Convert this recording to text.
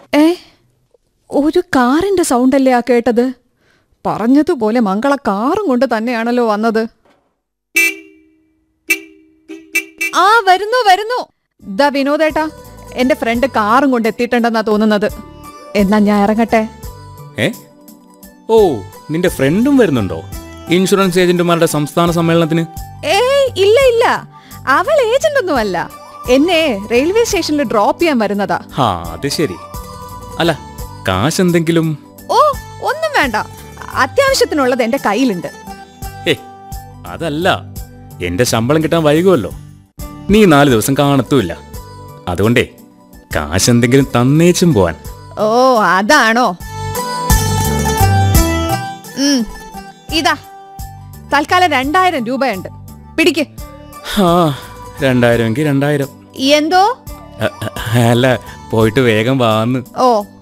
ഏ ഒരു കാറിന്റെ സൗണ്ടല്ലേ ആ കേട്ടത് പറഞ്ഞതുപോലെ മംഗള കാറും കൊണ്ട് തന്നെയാണല്ലോ വന്നത് ആ വരുന്നു വരുന്നു ദാ വിനോദേട്ടാ എന്റെ ഫ്രണ്ട് കാറും കൊണ്ട് എത്തിയിട്ടുണ്ടെന്നാ തോന്നുന്നത് എന്നാ ഞാൻ ഇറങ്ങട്ടെ ഏ ഓ നിന്റെ ഫ്രണ്ടും വരുന്നുണ്ടോ ഇൻഷുറൻസ് ഏജന്റുമാരുടെ സംസ്ഥാന സമ്മേളനത്തിന് ഏയ് ഇല്ല ഇല്ല അവൾ ഏജന്റ് ഒന്നുമല്ല എന്നെ റെയിൽവേ സ്റ്റേഷനിൽ ഡ്രോപ്പ് ചെയ്യാൻ വരുന്നതാ ഹാ അത് ശരി അല്ല കാശ് എന്തെങ്കിലും ഓ ഒന്നും വേണ്ട അത്യാവശ്യത്തിനുള്ളത് എന്റെ കയ്യിലുണ്ട് ഏ അതല്ല എന്റെ ശമ്പളം കിട്ടാൻ വൈകുമല്ലോ നീ നാല് ദിവസം കാണത്തുമില്ല അതുകൊണ്ടേ കാശ് എന്തെങ്കിലും തന്നേച്ചും പോവാൻ ഓ അതാണോ ഉം, ഇതാ തൽക്കാലം രണ്ടായിരം രൂപയുണ്ട് പിടിക്ക് ഹാ രണ്ടായിരം എങ്കിൽ രണ്ടായിരം എന്തോ അ- അ- അല്ല പോയിട്ട് വേഗം വാന്ന് ഓ